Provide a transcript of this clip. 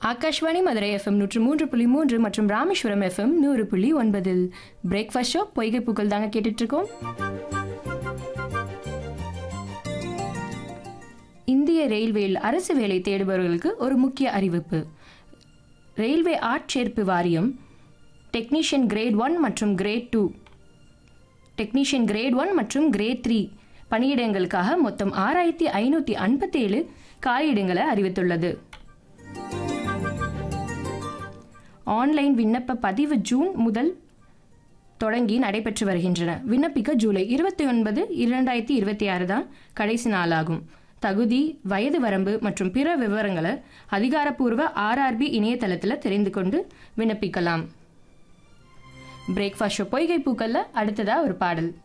Akashvani Madurai FM நூற்று மூன்று புள்ளி மூன்று மற்றும் ராமேஸ்வரம் எஃப்எம் நூறு புள்ளி ஒன்பதில் பிரேக்ஃபாஸ்ட் ஷோ பொய்கை பூக்கள் தாங்க கேட்டுட்டு இருக்கோம் இந்திய ரயில்வேயில் அரசு வேலை தேடுபவர்களுக்கு ஒரு முக்கிய அறிவிப்பு ரயில்வே ஆட்சேர்ப்பு வாரியம் டெக்னீஷியன் கிரேட் ஒன் மற்றும் grade two technician grade one மற்றும் கிரேட் த்ரீ பணியிடங்களுக்காக மொத்தம் ஆறாயிரத்தி ஐநூற்றி ஐம்பத்தேழு காலியிடங்களை அறிவித்துள்ளது ஆன்லைன் விண்ணப்ப பதிவு ஜூன் முதல் தொடங்கி நடைபெற்று வருகின்றன விண்ணப்பிக்க ஜூலை இருபத்தி ஒன்பது இரண்டாயிரத்தி இருபத்தி ஆறு தான் கடைசி நாளாகும் தகுதி வயது வரம்பு மற்றும் பிற விவரங்களை அதிகாரப்பூர்வ ஆர்ஆர்பி இணையதளத்தில் தெரிந்து கொண்டு விண்ணப்பிக்கலாம் பிரேக்ஃபாஸ்ட் ஷோ பொய்கை பூக்கல்ல அடுத்ததா ஒரு பாடல்